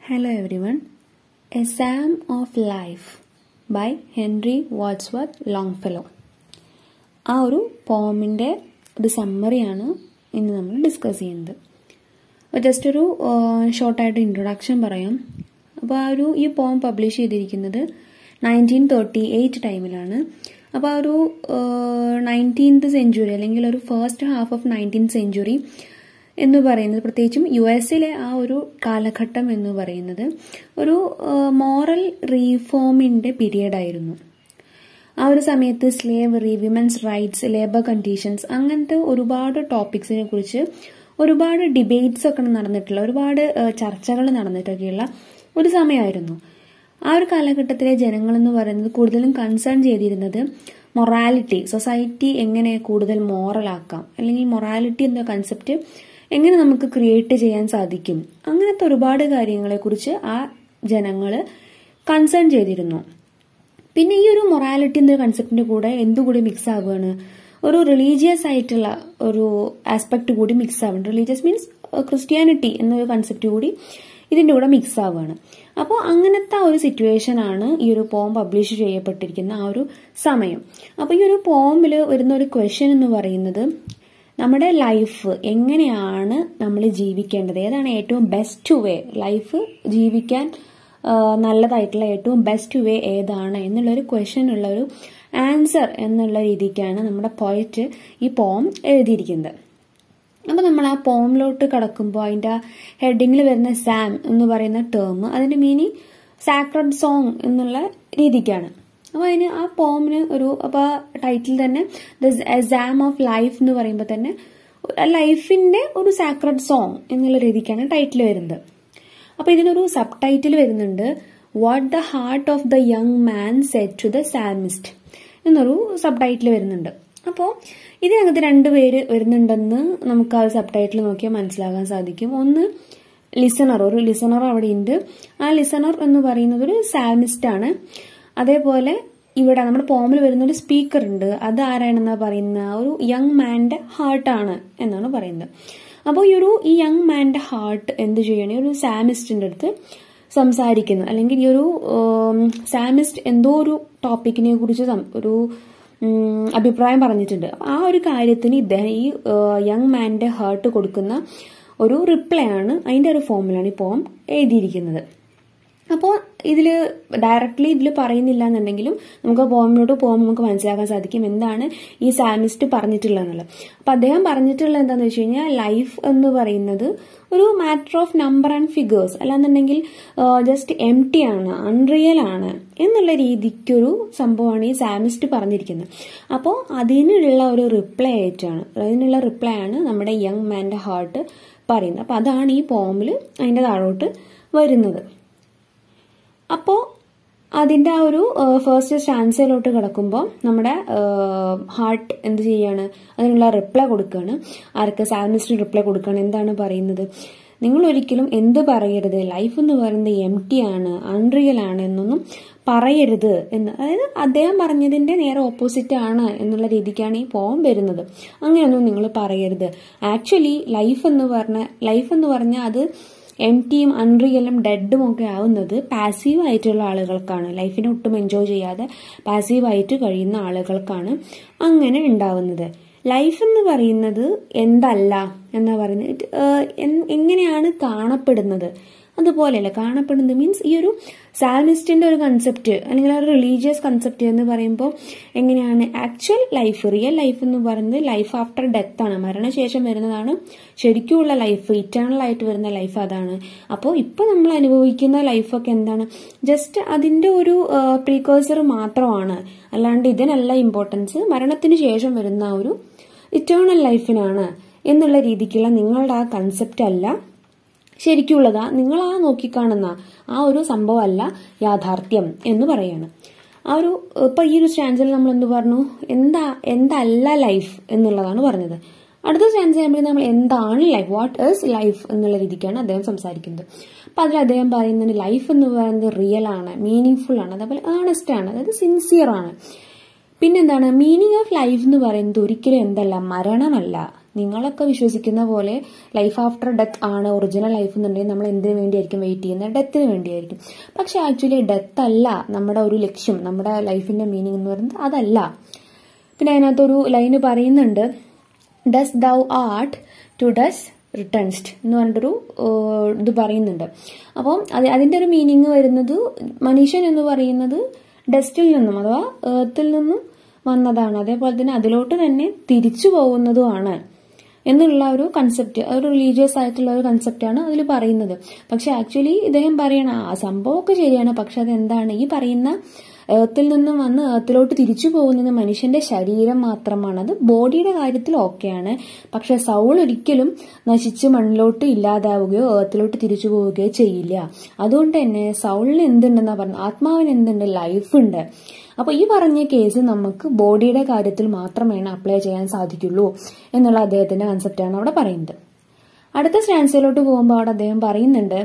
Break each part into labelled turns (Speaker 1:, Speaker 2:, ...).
Speaker 1: Hello everyone. A Psalm of Life by Henry Wadsworth Longfellow. ആ ഒരു പോമിൻ്റെ ഒരു സമ്മറിയാണ് ഇന്ന് നമ്മൾ ഡിസ്കസ് ചെയ്യുന്നത് അപ്പോൾ ജസ്റ്റ് ഒരു ഷോർട്ടായിട്ട് ഇൻട്രൊഡക്ഷൻ പറയാം അപ്പോൾ ആ ഒരു ഈ പോം പബ്ലിഷ് ചെയ്തിരിക്കുന്നത് നയൻറ്റീൻ തേർട്ടി എയ്റ്റ് ടൈമിലാണ് അപ്പോൾ ആ ഒരു നയൻറ്റീൻത്ത് സെഞ്ചുറി അല്ലെങ്കിൽ ഒരു first half of nineteenth century എന്ന് പറയുന്നത് പ്രത്യേകിച്ചും യു എസിലെ ആ ഒരു കാലഘട്ടം എന്ന് പറയുന്നത് ഒരു മോറൽ റീഫോമിൻ്റെ പീരിയഡ് ആയിരുന്നു ആ ഒരു സമയത്ത് slavery women's rights labour conditions അങ്ങനത്തെ ഒരുപാട് ടോപ്പിക്സിനെ കുറിച്ച് ഒരുപാട് ഡിബേറ്റ്സ് ഒക്കെ നടന്നിട്ടുള്ള ഒരുപാട് ചർച്ചകൾ നടന്നിട്ടൊക്കെയുള്ള ഒരു സമയമായിരുന്നു ആ ഒരു കാലഘട്ടത്തിലെ ജനങ്ങൾ എന്ന് പറയുന്നത് കൂടുതലും കൺസേൺ ചെയ്തിരുന്നത് മൊറാലിറ്റി സൊസൈറ്റി എങ്ങനെ കൂടുതൽ മോറലാക്കാം അല്ലെങ്കിൽ മൊറാലിറ്റി എന്ന കൺസെപ്റ്റ് എങ്ങനെ നമുക്ക് ക്രിയേറ്റ് ചെയ്യാൻ സാധിക്കും അങ്ങനത്തെ ഒരുപാട് കാര്യങ്ങളെക്കുറിച്ച് ആ ജനങ്ങൾ കൺസേൺ ചെയ്തിരുന്നു പിന്നെ ഈ ഒരു മൊറാലിറ്റി എന്ന കൺസെപ്റ്റിന്റെ കൂടെ എന്തുകൂടി മിക്സ് ആവുകയാണ് ഒരു റിലീജിയസ് ആയിട്ടുള്ള ഒരു ആസ്പെക്ട് കൂടി മിക്സ് ആവുന്നുണ്ട് റിലീജിയസ് മീൻസ് ക്രിസ്ത്യാനിറ്റി എന്നൊരു കൺസെപ്റ്റ് കൂടി ഇതിന്റെ കൂടെ മിക്സ് ആവുകയാണ് അപ്പോൾ അങ്ങനത്തെ ഒരു സിറ്റുവേഷൻ ആണ് ഈ ഒരു പോം പബ്ലിഷ് ചെയ്യപ്പെട്ടിരിക്കുന്ന ആ ഒരു സമയം അപ്പോൾ ഈ ഒരു പോമിൽ വരുന്ന ഒരു ക്വസ്റ്റ്യൻ എന്ന് പറയുന്നത് നമ്മുടെ ലൈഫ് എങ്ങനെയാണ് നമ്മൾ ജീവിക്കേണ്ടത് ഏതാണ് ഏറ്റവും ബെസ്റ്റ് വേ ലൈഫ് ജീവിക്കാൻ നല്ലതായിട്ടുള്ള ഏറ്റവും ബെസ്റ്റ് വേ ഏതാണ് എന്നുള്ളൊരു ക്വസ്റ്റ്യൻ ഉള്ള ഒരു ആൻസർ എന്നുള്ള രീതിക്കാണ് നമ്മുടെ പോയറ്റ് ഈ പോം എഴുതിയിരിക്കുന്നത് അപ്പോൾ നമ്മൾ ആ പോമിലോട്ട് കടക്കുമ്പോൾ അതിൻ്റെ ഹെഡിങ്ങിൽ വരുന്ന സാം എന്ന് പറയുന്ന ടേം അതിൻ്റെ മീനിങ് സാക്രഡ് സോങ് എന്നുള്ള രീതിക്കാണ് അപ്പോൾ അതിന് ആ പോമിന് ഒരു അപ്പോൾ ടൈറ്റിൽ തന്നെ ദ സാം ഓഫ് ലൈഫ് എന്ന് പറയുമ്പോൾ തന്നെ ലൈഫിന്റെ ഒരു സാക്രഡ് സോങ് എന്നുള്ള രീതിക്കാണ് ടൈറ്റിൽ വരുന്നത് അപ്പോൾ ഇതിനൊരു സബ് ടൈറ്റിൽ വരുന്നുണ്ട് what the heart of the young man said to the psalmist എന്നൊരു സബ് ടൈറ്റിൽ വരുന്നുണ്ട് അപ്പോൾ ഇതിനകത്ത് രണ്ട് പേര് വരുന്നുണ്ടെന്ന് നമുക്ക് ആ സബ് ടൈറ്റിൽ നോക്കിയാൽ മനസ്സിലാകാൻ സാധിക്കും ഒന്ന് ലിസണർ ഒരു ലിസണർ അവിടെ ഉണ്ട് ആ ലിസണർ എന്ന് പറയുന്നത് ഒരു സാമിസ്റ്റ് ആണ് അതേപോലെ ഇവിടെ നമ്മുടെ പോമിൽ വരുന്ന ഒരു സ്പീക്കർ ഉണ്ട് അത് ആരാണെന്നാ പറയുന്ന ഒരു യങ് മാൻ്റെ ഹാർട്ടാണ് എന്നാണ് പറയുന്നത് അപ്പോൾ ഈ ഒരു ഈ യങ് മാൻ്റെ ഹാർട്ട് എന്ത് ചെയ്യണേ ഒരു സാമിസ്റ്റിന്റെ അടുത്ത് സംസാരിക്കുന്നു അല്ലെങ്കിൽ ഈ ഒരു സാമിസ്റ്റ് എന്തോ ഒരു ടോപ്പിക്കിനെ കുറിച്ച് ഒരു അഭിപ്രായം പറഞ്ഞിട്ടുണ്ട് ആ ഒരു കാര്യത്തിന് ഇദ്ദേഹം ഈ യങ് മാൻ്റെ ഹാർട്ട് കൊടുക്കുന്ന ഒരു റിപ്ലൈ ആണ് അതിന്റെ ഒരു ഫോമിലാണ് ഈ പോം എഴുതിയിരിക്കുന്നത് അപ്പോൾ ഇതിൽ ഡയറക്റ്റ്ലി ഇതിൽ പറയുന്നില്ല എന്നുണ്ടെങ്കിലും നമുക്ക് പോമിലോട്ട് പോകുമ്പോൾ നമുക്ക് മനസ്സിലാക്കാൻ സാധിക്കും എന്താണ് ഈ സാമിസ്റ്റ് പറഞ്ഞിട്ടുള്ളതെന്നുള്ളത് അപ്പം അദ്ദേഹം പറഞ്ഞിട്ടുള്ളത് എന്താണെന്ന് വെച്ച് കഴിഞ്ഞാൽ ലൈഫ് എന്ന് പറയുന്നത് ഒരു matter of number and figures അല്ലാന്നുണ്ടെങ്കിൽ ജസ്റ്റ് എം ടി ആണ് അൺറിയൽ ആണ് എന്നുള്ള രീതിക്കൊരു സംഭവമാണ് ഈ സാമിസ്റ്റ് പറഞ്ഞിരിക്കുന്നത് അപ്പോൾ അതിനുള്ള ഒരു റിപ്ലൈ ആയിട്ടാണ് അതിനുള്ള റിപ്ലൈ ആണ് നമ്മുടെ യങ് മാൻ്റെ ഹാർട്ട് പറയുന്നത് അപ്പോൾ അതാണ് ഈ പോമിൽ അതിൻ്റെ താഴോട്ട് വരുന്നത് അപ്പോൾ അതിൻ്റെ ആ ഒരു ഫസ്റ്റ് സ്റ്റാൻസയിലോട്ട് കിടക്കുമ്പോൾ നമ്മുടെ ഹാർട്ട് എന്ത് ചെയ്യാണ് അതിനുള്ള റിപ്ലൈ കൊടുക്കുകയാണ് ആർക്ക് സാമിസ്റ്റിന് റിപ്ലൈ കൊടുക്കുകയാണ് എന്താണ് പറയുന്നത് നിങ്ങൾ ഒരിക്കലും എന്ത് പറയരുത് ലൈഫ് എന്ന് പറയുന്നത് എം ടി ആണ് അൺറിയൽ ആണ് എന്നൊന്നും പറയരുത് എന്ന് അതായത് അദ്ദേഹം പറഞ്ഞതിന്റെ നേരെ ഓപ്പോസിറ്റ് ആണ് എന്നുള്ള രീതിക്കാണ് ഈ പോം വരുന്നത് അങ്ങനെയൊന്നും നിങ്ങൾ പറയരുത് ആക്ച്വലി ലൈഫ് എന്ന് പറഞ്ഞ ലൈഫ് എന്ന് പറഞ്ഞാൽ അത് എം ടിയും അൺറിയലും ഡെഡും ഒക്കെ ആവുന്നത് പാസീവ് ആയിട്ടുള്ള ആളുകൾക്കാണ് ലൈഫിനെ ഒട്ടും എൻജോയ് ചെയ്യാതെ പാസീവായിട്ട് കഴിയുന്ന ആളുകൾക്കാണ് അങ്ങനെ ഉണ്ടാവുന്നത് ലൈഫ് എന്ന് പറയുന്നത് എന്തല്ല എന്നാ പറയുന്നത് എങ്ങനെയാണ് കാണപ്പെടുന്നത് അതുപോലെയല്ല കാണപ്പെടുന്നത് മീൻസ് ഈ ഒരു സാൽമിസ്റ്റിന്റെ ഒരു കൺസെപ്റ്റ് അല്ലെങ്കിൽ ഒരു റിലീജിയസ് കൺസെപ്റ്റ് എന്ന് പറയുമ്പോൾ എങ്ങനെയാണ് ആക്ച്വൽ ലൈഫ് റിയൽ ലൈഫ് എന്ന് പറയുന്നത് ലൈഫ് ആഫ്റ്റർ ഡെത്ത് ആണ് മരണശേഷം വരുന്നതാണ് ശരിക്കുമുള്ള ലൈഫ് ഇറ്റേണൽ ആയിട്ട് വരുന്ന ലൈഫ് അതാണ് അപ്പോൾ ഇപ്പോൾ നമ്മൾ അനുഭവിക്കുന്ന ലൈഫൊക്കെ എന്താണ് ജസ്റ്റ് അതിന്റെ ഒരു പ്രീകേഴ്സർ മാത്രമാണ് അല്ലാണ്ട് ഇതിനല്ല ഇമ്പോർട്ടൻസ് മരണത്തിന് ശേഷം വരുന്ന ഒരു ഇറ്റേണൽ ലൈഫിനാണ് എന്നുള്ള രീതിക്കുള്ള നിങ്ങളുടെ ആ കൺസെപ്റ്റ് അല്ല ശരിക്കുള്ളതാ നിങ്ങൾ ആ നോക്കിക്കാണുന്ന ആ ഒരു സംഭവമല്ല യാഥാർത്ഥ്യം എന്ന് പറയാണ് ആ ഒരു ഇപ്പൊ ഈ ഒരു സ്റ്റാൻസിൽ നമ്മൾ എന്ത് പറഞ്ഞു എന്താ എന്തല്ല ലൈഫ് എന്നുള്ളതാണ് പറഞ്ഞത് അടുത്ത സ്റ്റാൻസ് ചെയ്യുമ്പോൾ നമ്മൾ എന്താണ് ലൈഫ് വാട്ട് ഈസ് ലൈഫ് എന്നുള്ള രീതിക്കാണ് അദ്ദേഹം സംസാരിക്കുന്നത് അപ്പൊ അതിൽ അദ്ദേഹം പറയുന്നത് ലൈഫ് എന്ന് പറയുന്നത് റിയൽ ആണ് മീനിങ് ഫുൾ ആണ് അതേപോലെ ഏണസ്റ്റ് ആണ് അതായത് സിൻസിയർ ആണ് പിന്നെന്താണ് മീനിങ് ഓഫ് ലൈഫ് എന്ന് പറയുന്നത് ഒരിക്കലും എന്തല്ല മരണമല്ല നിങ്ങളൊക്കെ വിശ്വസിക്കുന്ന പോലെ ലൈഫ് ആഫ്റ്റർ ഡെത്ത് ആണ് ഒറിജിനൽ ലൈഫ് എന്നുണ്ടെങ്കിൽ നമ്മൾ എന്തിനു വേണ്ടിയായിരിക്കും വെയിറ്റ് ചെയ്യുന്നത് ഡെത്തിന് വേണ്ടിയായിരിക്കും പക്ഷെ ആക്ച്വലി ഡെത്ത് അല്ല നമ്മുടെ ഒരു ലക്ഷ്യം നമ്മുടെ ലൈഫിന്റെ മീനിങ് എന്ന് പറയുന്നത് അതല്ല പിന്നെ അതിനകത്തൊരു ലൈന് പറയുന്നുണ്ട് dust thou art to dust returnest എന്ന് പറഞ്ഞിട്ടൊരു ഏഹ്, ഇത് പറയുന്നുണ്ട് അപ്പം അത് അതിന്റെ ഒരു മീനിങ് വരുന്നത് മനുഷ്യൻ എന്ന് പറയുന്നത് ഡസ്റ്റിൽ നിന്നും അഥവാ ഏർത്തിൽ നിന്നും വന്നതാണ് അതേപോലെ തന്നെ അതിലോട്ട് തന്നെ തിരിച്ചു പോകുന്നതുമാണ് എന്നുള്ള ഒരു കൺസെപ്റ്റ് ഒരു റിലീജിയസ് ആയിട്ടുള്ള ഒരു കൺസെപ്റ്റാണ് അതിൽ പറയുന്നത് പക്ഷെ ആക്ച്വലി ഇദ്ദേഹം പറയണ ആ സംഭവമൊക്കെ ശരിയാണ് പക്ഷെ അത് എന്താണ് ഈ പറയുന്ന ഏർത്തിൽ നിന്നും വന്ന് ഏർത്തിലോട്ട് തിരിച്ചു പോകുന്നത് മനുഷ്യന്റെ ശരീരം മാത്രമാണ് അത് ബോഡിയുടെ കാര്യത്തിൽ ഓക്കെയാണ് പക്ഷെ സൗൾ ഒരിക്കലും നശിച്ച് മണ്ണിലോട്ട് ഇല്ലാതാവുകയോ ഏർത്തിലോട്ട് തിരിച്ചു പോവുകയോ ചെയ്യില്ല അതുകൊണ്ട് തന്നെ സൗളിന് എന്തുണ്ടെന്നാ പറഞ്ഞത് ആത്മാവിന് എന്തുണ്ട് ലൈഫ് ഉണ്ട് അപ്പൊ ഈ പറഞ്ഞ കേസ് നമുക്ക് ബോഡിയുടെ കാര്യത്തിൽ മാത്രമേ അപ്ലൈ ചെയ്യാൻ സാധിക്കുള്ളൂ എന്നുള്ള അദ്ദേഹത്തിന്റെ കൺസെപ്റ്റാണ് അവിടെ പറയുന്നത് അടുത്ത സ്റ്റാൻസിലോട്ട് പോകുമ്പോൾ അവിടെ അദ്ദേഹം പറയുന്നുണ്ട്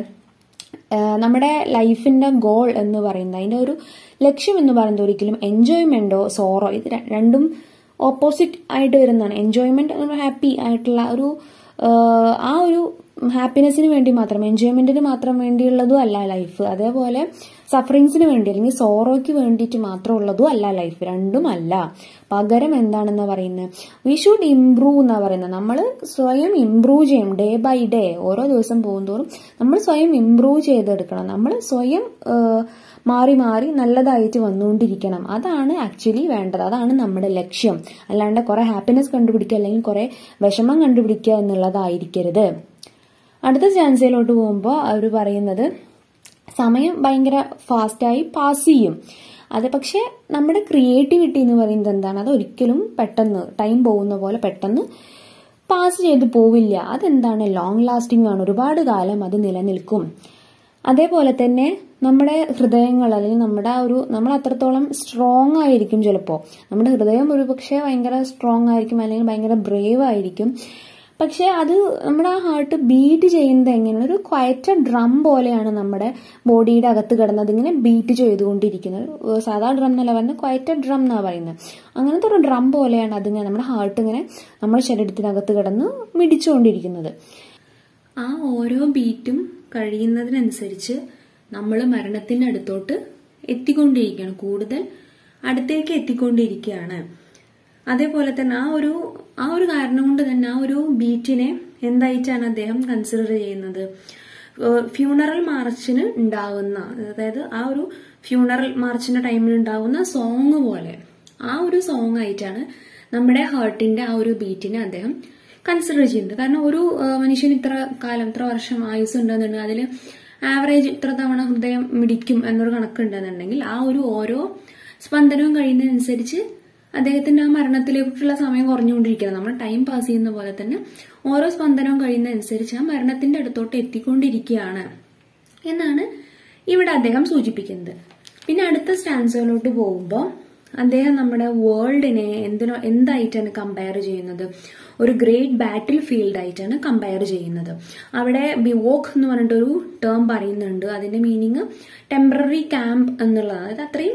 Speaker 1: ആഹ് നമ്മുടെ ലൈഫിന്റെ ഗോൾ എന്ന് പറയുന്നത് അതിന്റെ ഒരു ലക്ഷ്യം എന്ന് പറയുന്നത് ഒരിക്കലും എൻജോയ്മെന്റോ സോറോ ഇത് ര- രണ്ടും ഓപ്പോസിറ്റ് ആയിട്ട് വരുന്നതാണ് എൻജോയ്മെന്റ് ഹാപ്പി ആയിട്ടുള്ള ഒരു ആഹ് ആ ഒരു ഹാപ്പിനെസ്സിന് വേണ്ടി മാത്രം എൻജോയ്മെന്റിന് മാത്രം വേണ്ടിയുള്ളതും അല്ല ലൈഫ് അതേപോലെ സഫറിങ്സിന് വേണ്ടി അല്ലെങ്കിൽ സോറോയ്ക്ക് വേണ്ടിയിട്ട് മാത്രം ഉള്ളതും അല്ല ലൈഫ് രണ്ടും അല്ല പകരം എന്താണെന്നാ പറയുന്നത് വി ഷുഡ് ഇംപ്രൂവ് എന്നാ പറയുന്നത് നമ്മൾ സ്വയം ഇംപ്രൂവ് ചെയ്യും ഡേ ബൈ ഡേ ഓരോ ദിവസം പോകുന്തോറും നമ്മൾ സ്വയം ഇംപ്രൂവ് ചെയ്തെടുക്കണം നമ്മൾ സ്വയം ഏഹ്, മാറി മാറി നല്ലതായിട്ട് വന്നുകൊണ്ടിരിക്കണം അതാണ് ആക്ച്വലി വേണ്ടത് അതാണ് നമ്മുടെ ലക്ഷ്യം അല്ലാണ്ട് കുറെ ഹാപ്പിനെസ് കണ്ടുപിടിക്കുക അല്ലെങ്കിൽ കുറെ വിഷമം കണ്ടുപിടിക്കുക എന്നുള്ളതായിരിക്കരുത് അടുത്ത സ്റ്റാൻസയിലോട്ട് പോകുമ്പോൾ അവർ പറയുന്നത് സമയം ഭയങ്കര ഫാസ്റ്റായി പാസ് ചെയ്യും അത് പക്ഷെ നമ്മുടെ ക്രിയേറ്റിവിറ്റി എന്ന് പറയുന്നത് എന്താണ് അത് ഒരിക്കലും പെട്ടെന്ന് ടൈം പോകുന്ന പോലെ പെട്ടെന്ന് പാസ് ചെയ്ത് പോവില്ല അതെന്താണ് ലോങ് ലാസ്റ്റിംഗ് ആണ് ഒരുപാട് കാലം അത് നിലനിൽക്കും അതേപോലെ തന്നെ നമ്മുടെ ഹൃദയങ്ങൾ അല്ലെങ്കിൽ നമ്മുടെ ആ ഒരു നമ്മൾ അത്രത്തോളം സ്ട്രോങ് ആയിരിക്കും ചിലപ്പോൾ നമ്മുടെ ഹൃദയം ഒരു പക്ഷേ ഭയങ്കര സ്ട്രോങ് ആയിരിക്കും അല്ലെങ്കിൽ ഭയങ്കര ബ്രേവ് ആയിരിക്കും പക്ഷെ അത് നമ്മുടെ ആ ഹാർട്ട് ബീറ്റ് ചെയ്യുന്നത് എങ്ങനെയാണ് ഒരു ക്വയറ്റ ഡ്രം പോലെയാണ് നമ്മുടെ ബോഡിയുടെ അകത്ത് കിടന്നത് ഇങ്ങനെ ബീറ്റ് ചെയ്തുകൊണ്ടിരിക്കുന്നത് ഒരു സാധാ ഡ്രം എന്നല്ല പറയുന്നത് ക്വയറ്റ ഡ്രം എന്നാണ് പറയുന്നത് അങ്ങനത്തെ ഒരു ഡ്രം പോലെയാണ് അതിങ്ങനെ നമ്മുടെ ഹാർട്ട് ഇങ്ങനെ നമ്മുടെ ശരീരത്തിനകത്ത് കിടന്ന് മിടിച്ചുകൊണ്ടിരിക്കുന്നത് ആ ഓരോ ബീറ്റും കഴിയുന്നതിനനുസരിച്ച് നമ്മൾ മരണത്തിന്റെ അടുത്തോട്ട് എത്തിക്കൊണ്ടിരിക്കുകയാണ് കൂടുതൽ അടുത്തേക്ക് എത്തിക്കൊണ്ടിരിക്കുകയാണ് അതേപോലെ തന്നെ ആ ഒരു ആ ഒരു കാരണം കൊണ്ട് തന്നെ ആ ഒരു ബീറ്റിനെ എന്തായിട്ടാണ് അദ്ദേഹം കൺസിഡർ ചെയ്യുന്നത് ഫ്യൂണറൽ മാർച്ചിന് ഉണ്ടാവുന്ന അതായത് ആ ഒരു ഫ്യൂണറൽ മാർച്ചിന്റെ ടൈമിൽ ഉണ്ടാവുന്ന സോങ് പോലെ ആ ഒരു സോങ് ആയിട്ടാണ് നമ്മുടെ ഹാർട്ടിന്റെ ആ ഒരു ബീറ്റിനെ അദ്ദേഹം കൺസിഡർ ചെയ്യുന്നത് കാരണം ഒരു ആ, മനുഷ്യന് ഇത്ര കാലം ഇത്ര വർഷം ആയുസ് ഉണ്ടെന്നുണ്ടെങ്കിൽ അതിൽ ആവറേജ് ഇത്ര തവണ ഹൃദയം മിടിക്കും എന്നൊരു കണക്കുണ്ടെന്നുണ്ടെങ്കിൽ ആ ഒരു ഓരോ സ്പന്ദനവും കഴിയുന്നതനുസരിച്ച് അദ്ദേഹത്തിന്റെ ആ മരണത്തിലേക്കുള്ള സമയം കുറഞ്ഞുകൊണ്ടിരിക്കുകയാണ് നമ്മൾ ടൈം പാസ് ചെയ്യുന്ന പോലെ തന്നെ ഓരോ സ്പന്ദനവും കഴിയുന്നതനുസരിച്ച് ആ മരണത്തിന്റെ അടുത്തോട്ട് എത്തിക്കൊണ്ടിരിക്കുകയാണ് എന്നാണ് ഇവിടെ അദ്ദേഹം സൂചിപ്പിക്കുന്നത് പിന്നെ അടുത്ത സ്റ്റാൻസുകളിലോട്ട് പോകുമ്പോൾ അദ്ദേഹം നമ്മുടെ വേൾഡിനെ എന്തിനോ എന്തായിട്ടാണ് കമ്പയർ ചെയ്യുന്നത് ഒരു ഗ്രേറ്റ് ബാറ്റിൽ ഫീൽഡ് ആയിട്ടാണ് കമ്പയർ ചെയ്യുന്നത് അവിടെ ബിവോക്ക് എന്ന് പറഞ്ഞിട്ടൊരു ടേം പറയുന്നുണ്ട് അതിന്റെ മീനിങ് ടെമ്പററി ക്യാമ്പ് എന്നുള്ളത് അതായത് അത്രയും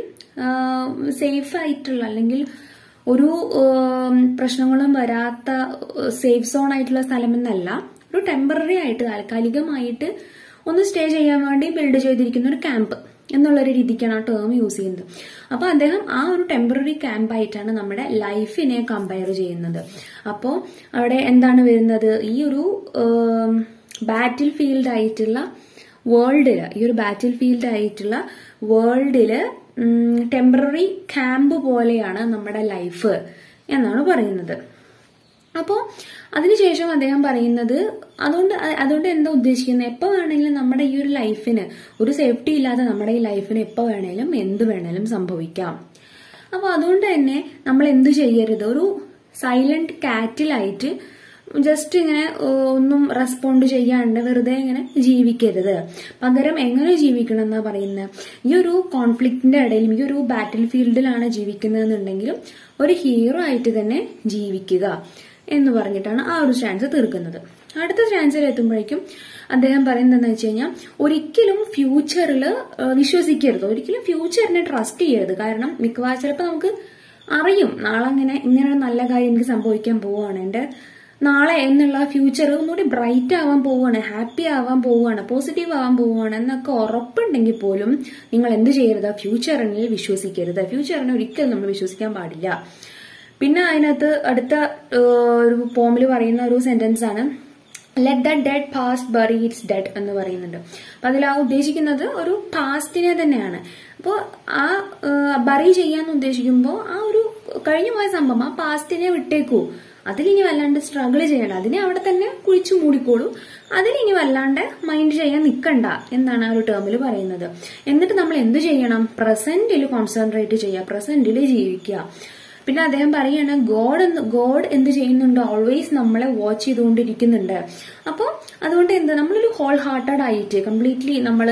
Speaker 1: സേഫ് ആയിട്ടുള്ള അല്ലെങ്കിൽ ഒരു ഉം, പ്രശ്നങ്ങളും വരാത്ത സേഫ് സോൺ ആയിട്ടുള്ള സ്ഥലമെന്നല്ല ഒരു ടെമ്പററി ആയിട്ട് താൽക്കാലികമായിട്ട് ഒന്ന് സ്റ്റേ ചെയ്യാൻ വേണ്ടി ബിൽഡ് ചെയ്തിരിക്കുന്ന ഒരു ക്യാമ്പ് എന്നുള്ളൊരു രീതിക്കാണ് ആ ടേം യൂസ് ചെയ്യുന്നത് അപ്പൊ അദ്ദേഹം ആ ഒരു ടെമ്പററി ക്യാമ്പ് ആയിട്ടാണ് നമ്മുടെ ലൈഫിനെ കമ്പയർ ചെയ്യുന്നത് അപ്പോൾ അവിടെ എന്താണ് വരുന്നത് ഈ ഒരു ബാറ്റിൽ ഫീൽഡ് ആയിട്ടുള്ള വേൾഡില് ഈ ഒരു ബാറ്റിൽ ഫീൽഡ് ആയിട്ടുള്ള വേൾഡില് ടെമ്പററി ക്യാമ്പ് പോലെയാണ് നമ്മുടെ ലൈഫ് എന്നാണ് പറയുന്നത് അപ്പോൾ അതിനുശേഷം അദ്ദേഹം പറയുന്നത് അതുകൊണ്ട് അ- അതുകൊണ്ട് എന്താ ഉദ്ദേശിക്കുന്നത് എപ്പോൾ വേണമെങ്കിലും നമ്മുടെ ഈ ഒരു ലൈഫിന് ഒരു സേഫ്റ്റി ഇല്ലാതെ നമ്മുടെ ഈ ലൈഫിന് എപ്പോൾ വേണേലും എന്ത് വേണേലും സംഭവിക്കാം അപ്പോൾ അതുകൊണ്ട് തന്നെ നമ്മൾ എന്ത് ചെയ്യരുത് ഒരു സൈലന്റ് കാറ്റിലായിട്ട് ജസ്റ്റ് ഇങ്ങനെ ഏഹ്, ഒന്നും റെസ്പോണ്ട് ചെയ്യാണ്ട് വെറുതെ ഇങ്ങനെ ജീവിക്കരുത് പകരം എങ്ങനെ ജീവിക്കണം എന്നാ പറയുന്നത് ഈ ഒരു കോൺഫ്ലിക്റ്റിന്റെ ഇടയിലും ഈ ഒരു ബാറ്റിൽ ഫീൽഡിലാണ് ജീവിക്കുന്നതെന്നുണ്ടെങ്കിലും ഒരു ഹീറോ ആയിട്ട് തന്നെ ജീവിക്കുക എന്ന് പറഞ്ഞിട്ടാണ് ആ ഒരു സ്റ്റാൻസ് തീർക്കുന്നത് അടുത്ത സ്റ്റാൻസിൽ എത്തുമ്പോഴേക്കും അദ്ദേഹം പറയുന്നത് എന്താ വെച്ച് കഴിഞ്ഞാൽ ഒരിക്കലും ഫ്യൂച്ചറിൽ വിശ്വസിക്കരുത് ഒരിക്കലും ഫ്യൂച്ചറിനെ ട്രസ്റ്റ് ചെയ്യരുത് കാരണം മിക്കവാറും ചിലപ്പോൾ നമുക്ക് അറിയും നാളെ അങ്ങനെ ഇങ്ങനെ ഒരു നല്ല കാര്യം എനിക്ക് സംഭവിക്കാൻ പോവുകയാണ് എൻ്റെ നാളെ എന്നുള്ള ഫ്യൂച്ചർ ഒന്നുകൂടി ബ്രൈറ്റ് ആവാൻ പോവുകയാണ് ഹാപ്പി ആവാൻ പോവുകയാണ് പോസിറ്റീവ് ആവാൻ പോവുകയാണ് എന്നൊക്കെ ഉറപ്പുണ്ടെങ്കിൽ പോലും നിങ്ങൾ എന്ത് ചെയ്യരുത് ഫ്യൂച്ചറിനെ വിശ്വസിക്കരുത് ഫ്യൂച്ചറിനെ ഒരിക്കലും നമ്മൾ വിശ്വസിക്കാൻ പാടില്ല പിന്നെ അതിനകത്ത് അടുത്ത ഏഹ്, ഒരു പോമിൽ പറയുന്ന ഒരു സെന്റൻസ് ആണ് let the dead past bury its dead എന്ന് പറയുന്നുണ്ട് അപ്പൊ അതിൽ ആ ഉദ്ദേശിക്കുന്നത് ഒരു പാസ്റ്റിനെ തന്നെയാണ് അപ്പോൾ ആ ബറി ചെയ്യാന്ന് ഉദ്ദേശിക്കുമ്പോൾ ആ ഒരു കഴിഞ്ഞു പോയ സംഭവം ആ പാസ്റ്റിനെ വിട്ടേക്കൂ അതിലിനി വല്ലാണ്ട് സ്ട്രഗിൾ ചെയ്യണ്ട അതിനെ അവിടെ തന്നെ കുഴിച്ചു മൂടിക്കോളൂ അതിലിനി വല്ലാണ്ട് മൈൻഡ് ചെയ്യാൻ നിൽക്കണ്ട എന്നാണ് ആ ഒരു ടേമിൽ പറയുന്നത് എന്നിട്ട് നമ്മൾ എന്ത് ചെയ്യണം പ്രസന്റിൽ കോൺസെൻട്രേറ്റ് ചെയ്യുക പ്രസന്റിൽ ജീവിക്കുക പിന്നെ അദ്ദേഹം പറയാണ് ഗോഡ് എന്ന് ഗോഡ് എന്ത് ചെയ്യുന്നുണ്ട് ഓൾവേസ് നമ്മളെ വാച്ച് ചെയ്തുകൊണ്ടിരിക്കുന്നുണ്ട് അപ്പോൾ അതുകൊണ്ട് എന്ത് നമ്മളൊരു ഹോൾ ഹാർട്ടഡ് ആയിട്ട് കംപ്ലീറ്റ്ലി നമ്മൾ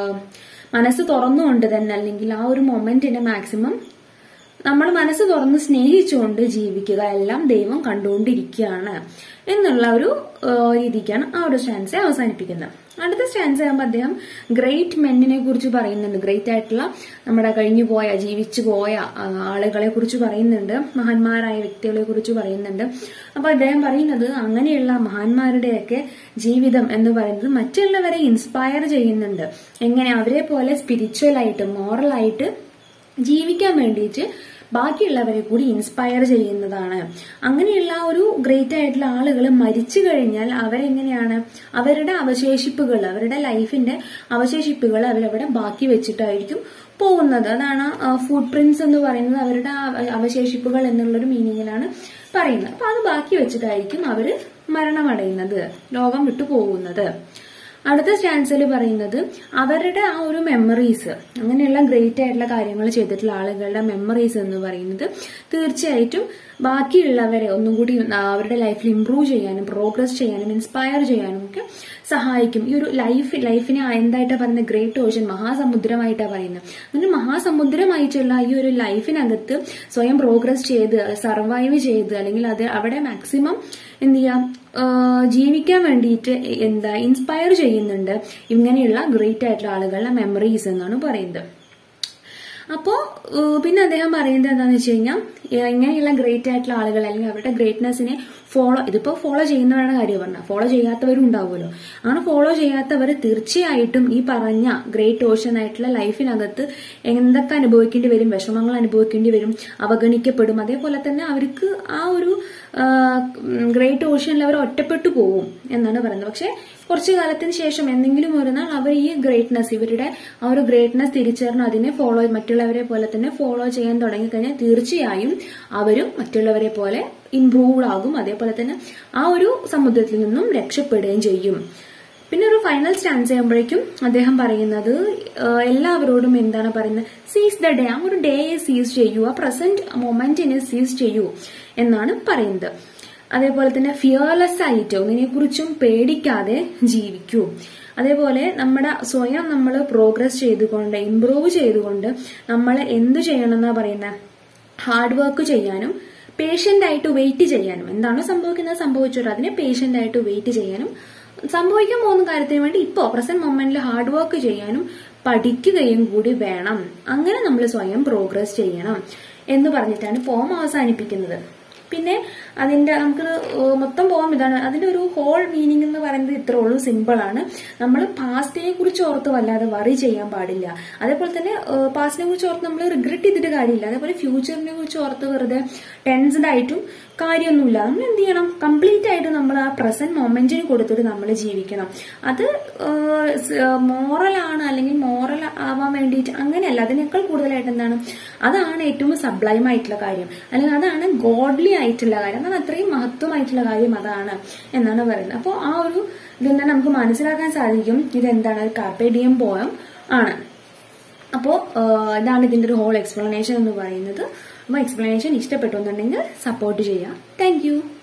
Speaker 1: മനസ്സ് തുറന്നുകൊണ്ട് തന്നെ അല്ലെങ്കിൽ ആ ഒരു മൊമെന്റിനെ മാക്സിമം നമ്മൾ മനസ്സ് തുറന്ന് സ്നേഹിച്ചുകൊണ്ട് ജീവിക്കുക എല്ലാം ദൈവം കണ്ടുകൊണ്ടിരിക്കുകയാണ് എന്നുള്ള ഒരു ആ, രീതിക്കാണ് ആ ഒരു സ്റ്റാൻസ് അവസാനിപ്പിക്കുന്നത് അടുത്ത സ്റ്റാൻസ് ആകുമ്പോൾ അദ്ദേഹം ഗ്രേറ്റ് മെന്നിനെ കുറിച്ച് പറയുന്നുണ്ട് ഗ്രേറ്റ് ആയിട്ടുള്ള നമ്മുടെ കഴിഞ്ഞു പോയ ജീവിച്ചു പോയ ആ, ആളുകളെ കുറിച്ച് പറയുന്നുണ്ട് മഹാന്മാരായ വ്യക്തികളെ കുറിച്ച് പറയുന്നുണ്ട് അപ്പൊ അദ്ദേഹം പറയുന്നത് അങ്ങനെയുള്ള മഹാന്മാരുടെയൊക്കെ ജീവിതം എന്ന് പറയുന്നത് മറ്റുള്ളവരെ ഇൻസ്പയർ ചെയ്യുന്നുണ്ട് എങ്ങനെ അവരെ പോലെ സ്പിരിച്വൽ ആയിട്ട് മോറൽ ആയിട്ട് ജീവിക്കാൻ വേണ്ടിയിട്ട് ബാക്കിയുള്ളവരെ കൂടി ഇൻസ്പയർ ചെയ്യുന്നതാണ് അങ്ങനെയുള്ള ഒരു ഗ്രേറ്റ് ആയിട്ടുള്ള ആളുകൾ മരിച്ചു കഴിഞ്ഞാൽ അവരെങ്ങനെയാണ് അവരുടെ അവശേഷിപ്പുകൾ അവരുടെ ലൈഫിന്റെ അവശേഷിപ്പുകൾ അവരവിടെ ബാക്കി വെച്ചിട്ടായിരിക്കും പോകുന്നത് അതാണ് ഫുഡ് പ്രിന്റ്സ് എന്ന് പറയുന്നത് അവരുടെ ആ അവശേഷിപ്പുകൾ എന്നുള്ളൊരു മീനിങ്ങിലാണ് പറയുന്നത് അപ്പൊ അത് ബാക്കി വെച്ചിട്ടായിരിക്കും അവര് മരണമടയുന്നത് ലോകം വിട്ടു പോകുന്നത് അടുത്ത സ്റ്റാൻസിൽ പറയുന്നത് അവരുടെ ആ ഒരു മെമ്മറീസ് അങ്ങനെയുള്ള ഗ്രേറ്റ് ആയിട്ടുള്ള കാര്യങ്ങൾ ചെയ്തിട്ടുള്ള ആളുകളുടെ മെമ്മറീസ് എന്ന് പറയുന്നത് തീർച്ചയായിട്ടും ബാക്കിയുള്ളവരെ ഒന്നും കൂടി ആ, അവരുടെ ലൈഫിൽ ഇംപ്രൂവ് ചെയ്യാനും പ്രോഗ്രസ് ചെയ്യാനും ഇൻസ്പയർ ചെയ്യാനും ഒക്കെ സഹായിക്കും ഈ ഒരു ലൈഫ് ലൈഫിനെ എന്തായിട്ടാ പറയുന്നത് ഗ്രേറ്റ് ഓഷൻ മഹാസമുദ്രമായിട്ടാണ് പറയുന്നത് അങ്ങനെ മഹാസമുദ്രമായിട്ടുള്ള ഈ ഒരു ലൈഫിനകത്ത് സ്വയം പ്രോഗ്രസ് ചെയ്ത് സർവൈവ് ചെയ്ത് അല്ലെങ്കിൽ അത് അവിടെ മാക്സിമം എന്ത് ചെയ്യാം ആ, ജീവിക്കാൻ വേണ്ടിയിട്ട് എന്താ ഇൻസ്പയർ ചെയ്യുന്നുണ്ട് ഇങ്ങനെയുള്ള ഗ്രേറ്റ് ആയിട്ടുള്ള ആളുകളുടെ മെമ്മറീസ് എന്നാണ് പറയുന്നത് അപ്പോ ഏഹ് പിന്നെ അദ്ദേഹം പറയുന്നത് എന്താണെന്ന് വെച്ച് കഴിഞ്ഞാൽ ഏഹ് ഇങ്ങനെയുള്ള ഗ്രേറ്റ് ആയിട്ടുള്ള ആളുകൾ അല്ലെങ്കിൽ അവരുടെ ഗ്രേറ്റ്നെസ്സിനെ ഫോളോ ഇതിപ്പോ ഫോളോ ചെയ്യുന്നവരുടെ കാര്യം പറഞ്ഞ ഫോളോ ചെയ്യാത്തവരും ഉണ്ടാവുമല്ലോ അങ്ങനെ ഫോളോ ചെയ്യാത്തവർ തീർച്ചയായിട്ടും ഈ പറഞ്ഞ ഗ്രേറ്റ് ഓഷൻ ആയിട്ടുള്ള ലൈഫിനകത്ത് എന്തൊക്കെ അനുഭവിക്കേണ്ടി വരും വിഷമങ്ങൾ അനുഭവിക്കേണ്ടി വരും അവഗണിക്കപ്പെടും അതേപോലെ തന്നെ അവർക്ക് ആ ഒരു ഗ്രേറ്റ് ഓഷനിൽ അവർ ഒറ്റപ്പെട്ടു പോവും എന്നാണ് പറയുന്നത് പക്ഷെ കുറച്ചു കാലത്തിന് ശേഷം എന്തെങ്കിലും ഒരു നാൾ അവർ ഈ ഗ്രേറ്റ്നെസ് ഇവരുടെ ആ ഒരു ഗ്രേറ്റ്നെസ് തിരിച്ചറിഞ്ഞ് അതിനെ ഫോളോ മറ്റുള്ളവരെ പോലെ തന്നെ ഫോളോ ചെയ്യാൻ തുടങ്ങിക്കഴിഞ്ഞാൽ തീർച്ചയായും അവരും മറ്റുള്ളവരെ പോലെ ഇംപ്രൂവ്ഡ് ആകും അതേപോലെ തന്നെ ആ ഒരു സമുദ്രത്തിൽ നിന്നും രക്ഷപ്പെടുകയും ചെയ്യും പിന്നെ ഒരു ഫൈനൽ സ്റ്റാൻസ് ചെയ്യുമ്പോഴേക്കും അദ്ദേഹം പറയുന്നത് ഏഹ്, എല്ലാവരോടും എന്താണ് പറയുന്നത് സീസ് ദ ഡേ ആ ഒരു ഡേയെ സീസ് ചെയ്യൂ ആ പ്രസന്റ് മൊമെന്റിനെ സീസ് ചെയ്യൂ എന്നാണ് പറയുന്നത് അതേപോലെ തന്നെ ഫിയർലെസ് ആയിട്ട് ഒന്നിനെക്കുറിച്ചും പേടിക്കാതെ ജീവിക്കൂ അതേപോലെ നമ്മുടെ സ്വയം നമ്മൾ പ്രോഗ്രസ് ചെയ്തുകൊണ്ട് ഇംപ്രൂവ് ചെയ്തുകൊണ്ട് നമ്മൾ എന്ത് ചെയ്യണം എന്നാ പറയുന്നത് ഹാർഡ് വർക്ക് ചെയ്യാനും പേഷ്യന്റ് ആയിട്ട് വെയിറ്റ് ചെയ്യാനും എന്താണോ സംഭവിക്കുന്നത് സംഭവിച്ചോട്ടെ അതിനെ പേഷ്യന്റ് ആയിട്ട് വെയിറ്റ് ചെയ്യാനും സംഭവിക്കാൻ പോകുന്ന കാര്യത്തിന് വേണ്ടി ഇപ്പോ പ്രസന്റ് മൊമെന്റിൽ ഹാർഡ് വർക്ക് ചെയ്യാനും പഠിക്കുകയും കൂടി വേണം അങ്ങനെ നമ്മൾ സ്വയം പ്രോഗ്രസ് ചെയ്യണം എന്ന് പറഞ്ഞിട്ടാണ് പോം അവസാനിപ്പിക്കുന്നത് പിന്നെ അതിന്റെ നമുക്ക് മൊത്തം പോകാം ഇതാണ് അതിന്റെ ഒരു ഹോൾ മീനിങ് എന്ന് പറയുന്നത് ഇത്രേ ഉള്ളൂ സിമ്പിൾ ആണ് നമ്മൾ പാസ്റ്റിനെ കുറിച്ച് ഓർത്ത് വല്ലാതെ വറി ചെയ്യാൻ പാടില്ല അതേപോലെ തന്നെ പാസ്റ്റിനെ കുറിച്ച് ഓർത്ത് നമ്മൾ റിഗ്രറ്റ് ചെയ്തിട്ട് കാര്യമില്ല അതേപോലെ ഫ്യൂച്ചറിനെ കുറിച്ച് ഓർത്ത് വെറുതെ ടെൻസ്ഡ് ആയിട്ടും കാര്യമൊന്നുമില്ല നമ്മൾ എന്ത് ചെയ്യണം കംപ്ലീറ്റ് ആയിട്ട് നമ്മൾ ആ പ്രസന്റ് മൊമെന്റിന് കൊടുത്തിട്ട് നമ്മൾ ജീവിക്കണം അത് മോറലാണ് അല്ലെങ്കിൽ മോറൽ ആവാൻ വേണ്ടിയിട്ട് അങ്ങനെയല്ല അതിനേക്കാൾ കൂടുതലായിട്ട് എന്താണ് അതാണ് ഏറ്റവും സബ്ലൈം ആയിട്ടുള്ള കാര്യം അല്ലെങ്കിൽ അതാണ് ഗോഡ്ലി ആയിട്ടുള്ള കാര്യം അതാണ് അത്രയും മഹത്വമായിട്ടുള്ള കാര്യം അതാണ് എന്നാണ് പറയുന്നത് അപ്പോൾ ആ ഒരു ഇതിൽ നിന്ന് നമുക്ക് മനസ്സിലാക്കാൻ സാധിക്കും ഇതെന്താണ് ഒരു കാർപ്പേഡിയം പോയം ആണ് അപ്പോൾ ഇതാണ് ഇതിന്റെ ഒരു ഹോൾ എക്സ്പ്ലനേഷൻ എന്ന് പറയുന്നത് അപ്പോൾ എക്സ്പ്ലനേഷൻ ഇഷ്ടപ്പെട്ടു എന്നുണ്ടെങ്കിൽ സപ്പോർട്ട് ചെയ്യുക താങ്ക്